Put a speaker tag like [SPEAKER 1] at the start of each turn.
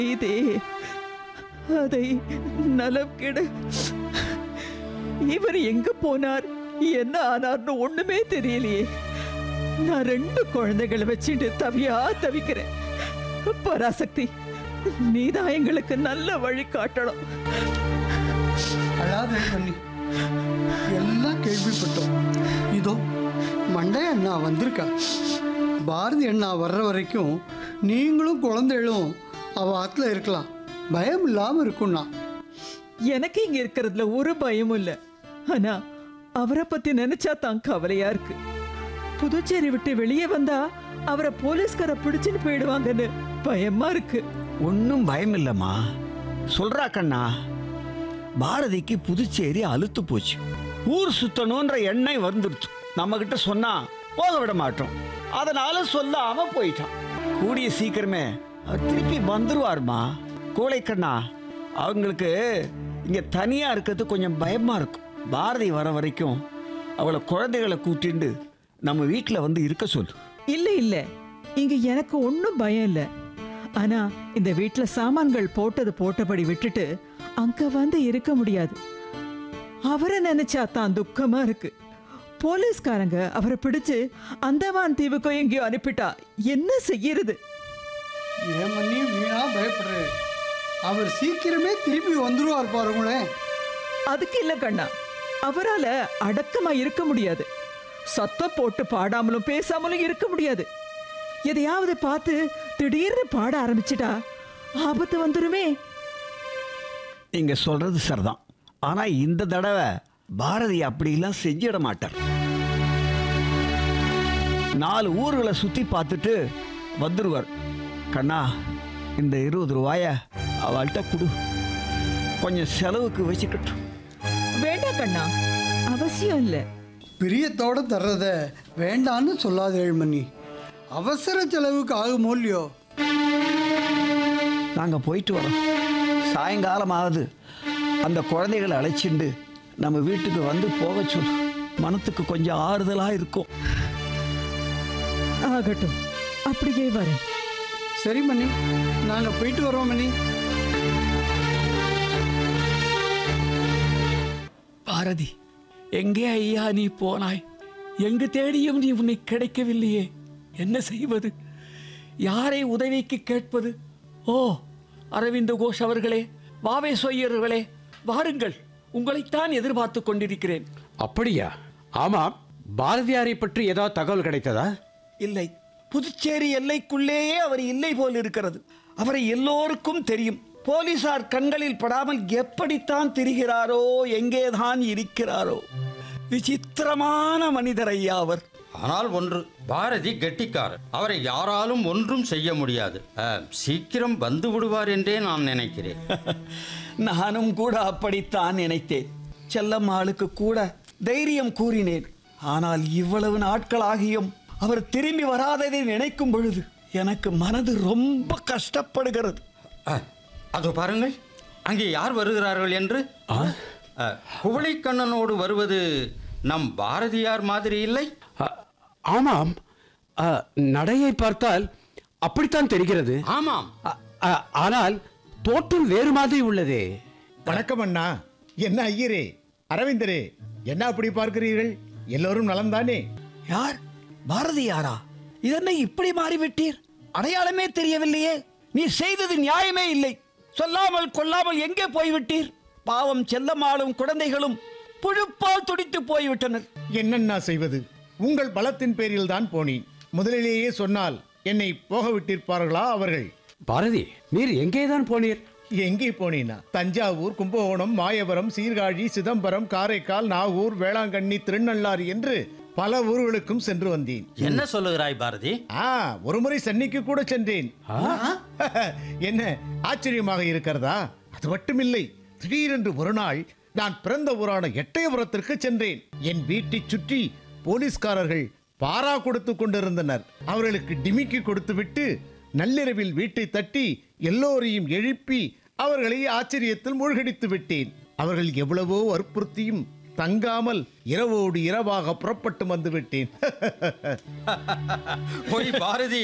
[SPEAKER 1] இதே அதை நலம் கெட இவர் எங்க போனார் என்ன ஆனார்னு ஒண்ணுமே தெரியலையே நான் ரெண்டு குழந்தைகளை வச்சுட்டு தவியா தவிக்கிறேன் பராசக்தி நீதான் எங்களுக்கு நல்ல வழி காட்டணும்
[SPEAKER 2] அழாதே பண்ணி எல்லாம் கேள்விப்பட்டோம் இதோ மண்டை அண்ணா வந்திருக்கா பாரதி அண்ணா வர்ற வரைக்கும் நீங்களும் குழந்தைகளும் அவ ஆத்துல இருக்கலாம் பயம் இல்லாம இருக்கும்ண்ணா
[SPEAKER 1] எனக்கு இங்க இருக்கிறதுல ஒரு பயமும் இல்ல ஆனா அவரை பத்தி நினைச்சா தான் கவலையா இருக்கு புதுச்சேரி விட்டு வெளியே வந்தா அவரை போலீஸ்கார பிடிச்சுன்னு போயிடுவாங்கன்னு பயமா இருக்கு
[SPEAKER 3] ஒன்றும் பயம் இல்லைம்மா சொல்றா கண்ணா பாரதிக்கு புதுச்சேரி அழுத்து போச்சு ஊர் சுத்தணுன்ற எண்ணெய் வந்துடுச்சு நம்ம கிட்ட சொன்னா போக விட மாட்டோம் அதனால சொல்லாம போயிட்டான் கூடிய சீக்கிரமே அவர் திருப்பி வந்துருவாருமா கோழைக்கண்ணா அவங்களுக்கு இங்க தனியா இருக்கிறது கொஞ்சம் பயமா இருக்கும் பாரதி வர வரைக்கும் அவளை குழந்தைகளை கூட்டிண்டு நம்ம வீட்டில் வந்து இருக்க சொல்லு
[SPEAKER 1] இல்ல இல்ல இங்க எனக்கு ஒண்ணும் பயம் இல்ல ஆனா இந்த வீட்ல சாமான்கள் போட்டது போட்டபடி விட்டுட்டு அங்க வந்து இருக்க முடியாது அவரை நினைச்சா தான் துக்கமா இருக்கு போலீஸ்காரங்க அவரை பிடிச்சு அந்தமான் தீவுக்கோ எங்கேயோ அனுப்பிட்டா என்ன செய்யறது
[SPEAKER 2] ஏன் பண்ணி வீணா பயப்படுறாரு அவர் சீக்கிரமே திருப்பி வந்துருவார் பாருங்களேன்
[SPEAKER 1] அதுக்கு இல்ல கண்ணா அவரால அடக்கமா இருக்க முடியாது சத்தம் போட்டு பாடாமலும் பேசாமலும் இருக்க முடியாது எதையாவது பார்த்து திடீர்னு பாட ஆரம்பிச்சிட்டா ஆபத்து வந்துருமே
[SPEAKER 3] நீங்க சொல்றது சரிதான் ஆனா இந்த தடவை பாரதி அப்படிலாம் செஞ்சிட மாட்டார் நாலு ஊர்களை சுத்தி பார்த்துட்டு வந்துருவார் கண்ணா இந்த இருபது ரூபாய அவள்கிட்ட கொடு கொஞ்சம் செலவுக்கு வச்சுக்கட்டும்
[SPEAKER 1] வேண்டாம் கண்ணா அவசியம் இல்ல
[SPEAKER 2] பிரியத்தோட தர்றத வேண்டான்னு சொல்லாத ஏழ்மணி அவசர செலவுக்கு ஆகுமோ இல்லையோ
[SPEAKER 3] நாங்க போயிட்டு வரோம் சாயங்காலம் ஆகுது அந்த குழந்தைகளை அழைச்சிண்டு நம்ம வீட்டுக்கு வந்து போக சொல்லு மனத்துக்கு கொஞ்சம் ஆறுதலா இருக்கும்
[SPEAKER 1] ஆகட்டும் அப்படியே வரேன்
[SPEAKER 2] சரி மணி நாங்க போயிட்டு வரோம் மணி
[SPEAKER 4] பாரதி எங்கே ஐயா நீ போனாய் எங்கு தேடியும் நீ உன்னை கிடைக்கவில்லையே என்ன செய்வது யாரை உதவிக்கு கேட்பது ஓ அரவிந்த கோஷ் அவர்களே வாவே சொய்யர்களே வாருங்கள் உங்களைத்தான் எதிர்பார்த்து கொண்டிருக்கிறேன்
[SPEAKER 5] அப்படியா ஆமாம் பாரதியாரை பற்றி ஏதாவது தகவல் கிடைத்ததா
[SPEAKER 3] இல்லை புதுச்சேரி எல்லைக்குள்ளேயே அவர் இல்லை போல் இருக்கிறது அவரை எல்லோருக்கும் தெரியும் போலீசார் கண்களில் படாமல் எப்படித்தான் திரிகிறாரோ எங்கேதான் இருக்கிறாரோ விசித்திரமான மனிதர் ஐயா அவர்
[SPEAKER 6] ஆனால் ஒன்று பாரதி கெட்டிக்காரர் அவரை யாராலும் ஒன்றும் செய்ய முடியாது அஹ், சீக்கிரம் வந்து விடுவார் என்றே நான் நினைக்கிறேன்
[SPEAKER 3] நானும் கூட அப்படித்தான் நினைத்தேன் செல்லம்மாளுக்கு கூட தைரியம் கூறினேன் ஆனால் இவ்வளவு நாட்களாகியும் அவர் திரும்பி வராததை நினைக்கும் பொழுது எனக்கு மனது ரொம்ப கஷ்டப்படுகிறது
[SPEAKER 6] அஹ், அதோ பாருங்கள் அங்கே யார் வருகிறார்கள் என்று அஹ், குவளைக்கண்ணனோடு வருவது நம் பாரதியார் மாதிரி இல்லை
[SPEAKER 5] அ- ஆமாம் அ, நடையை பார்த்தால் அப்படித்தான் தெரிகிறது
[SPEAKER 6] ஆமாம்
[SPEAKER 5] அ- அ- ஆனால் தோற்றம் வேறு மாதிரி உள்ளதே
[SPEAKER 7] வணக்கம் அண்ணா என்ன ஐயரே அரவிந்தரே என்ன அப்படி பார்க்கிறீர்கள் எல்லோரும் நலம்தானே
[SPEAKER 3] யார் பாரதியாரா இதென்ன இப்படி மாறிவிட்டீர் அடையாளமே தெரியவில்லையே நீ செய்தது நியாயமே இல்லை சொல்லாமல் கொல்லாமல் எங்கே போய்விட்டீர் பாவம் செல்லம்மாளும் குழந்தைகளும் புழுப்பால் துடித்து போய்விட்டனர்
[SPEAKER 7] என்னண்ணா செய்வது உங்கள் பலத்தின் பேரில் தான் போனேன் முதலிலேயே சொன்னால் என்னை போக விட்டிருப்பார்களா அவர்கள்
[SPEAKER 5] பாரதி நீர் எங்கேதான் போனீர்
[SPEAKER 7] எங்கே போனேனா தஞ்சாவூர் கும்பகோணம் மாயவரம் சீர்காழி சிதம்பரம் காரைக்கால் நாகூர் வேளாங்கண்ணி திருநள்ளாறு என்று பல ஊர்களுக்கும் சென்று வந்தேன்
[SPEAKER 6] என்ன சொல்லுகிறாய் பாரதி
[SPEAKER 7] ஆ ஒருமுறை சென்னைக்கு கூட சென்றேன் என்ன ஆச்சரியமாக இருக்கிறதா அது மட்டுமில்லை திடீரென்று ஒரு நாள் நான் பிறந்த ஊரான எட்டயபுரத்திற்கு சென்றேன் என் வீட்டைச் சுற்றி போலீஸ்காரர்கள் பாரா கொடுத்து கொண்டிருந்தனர் அவர்களுக்கு டிமிக்கி கொடுத்துவிட்டு நள்ளிரவில் வீட்டை தட்டி எல்லோரையும் எழுப்பி அவர்களை ஆச்சரியத்தில் மூழ்கடித்து விட்டேன் அவர்கள் எவ்வளவோ வற்புறுத்தியும் தங்காமல் இரவோடு இரவாக புறப்பட்டு வந்து விட்டேன்
[SPEAKER 6] போய் பாரதி